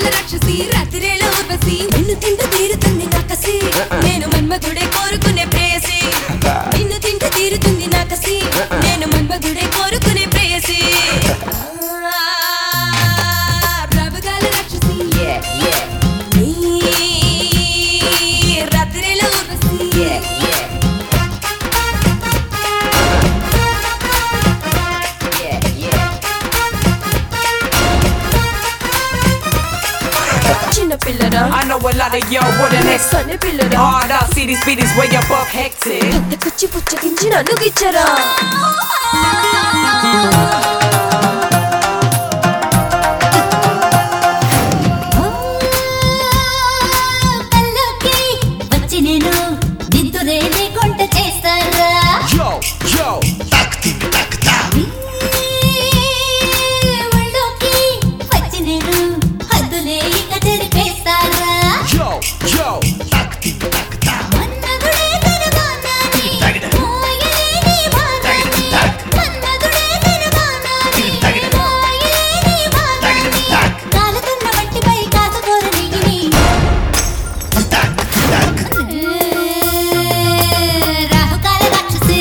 రవ్వగాల రాక్షసి రాత్రిలో ఊర్వశి నిన్ను తింటూ తీరుతుంది నా కసి నేను మన్మధుడే కోరుకునే ప్రేయసి నిన్ను తింటూ తీరుతుంది నా కసి నేను మన్మధుడే కోరుకునే ప్రేయసి రవ్వగాల రాక్షసి Yeah, yeah, నీ రాత్రిలో Urvashi yeah, yeah. Yeah, yeah. చిన్న పిల్లరా I know a lot of y'all with an X. సన్న పిల్లరా Hard out, see these beat is way above hectic. పెద్దకొచ్చి పుచ్చగించి నన్ను గిచ్చరా కల్లోకి వచ్చి నేను దిద్దురే లేకుంట చేస్తారా Yo, yo, ఒళ్ళోకి వచ్చి నేను హద్దులే ఇక జరిపేస్తారా yo, yo. మన్మధుడే తిరుగానాని, మోయలేని భారాన్ని. మన్మధుడే తిరుగానాని, మోయలేని భారాన్ని. కాలుతున్న మట్టిపై కాసుకోర నెయ్యిని. రాహుకాల రాక్షసి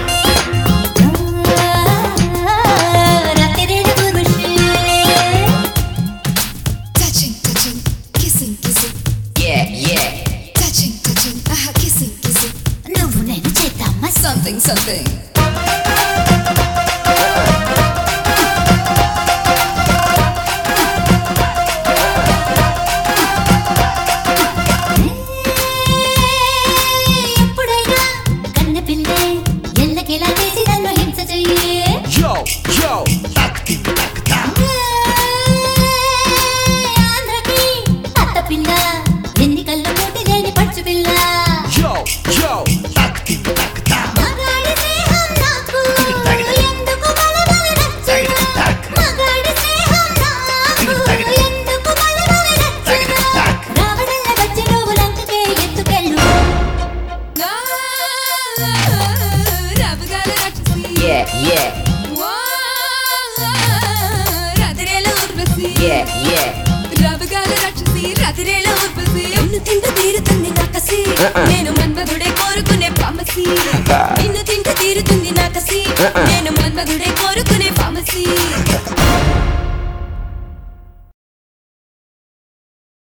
రాత్రిరేడు పురుషి Touching, touching, kissing, kissing, Yeah, yeah. touching, touching, aha, kissing, kissing, నువ్వు నేను చేద్దామా something, something. ఎప్పుడైనా కన్న పిల్లే ఎల్లకిలా చేసి నన్ను హింస చెయ్యి Yo, yo, ఆంధ్రకి అత్త పిల్ల ఎన్నికల్లో పోటీ లేని పచ్చు పిల్ల yo, yo. మగాడి స్నేహం నాకు ఎందుకు బలబల నచ్చదు మగాడి స్నేహం నాకు ఎందుకు బలబల నచ్చదు రావణల్ల వచ్చి నువ్వు లంకకే ఎత్తుకెళ్ళు రవ్వగాల రాక్షసి Yeah, yeah, రాత్రిలో ఊర్వశి yeah, yeah. రవ్వగాల రాక్షసి రాత్రిలో ఊర్వశి నిన్ను తింటూ తీరుతుంది నా కసి నేను మన్మధుడే కోరుకునే పామసి నిన్ను తింటూ తీరుతుంది నా కసి నేను మన్మధుడే కోరుకునే పామసి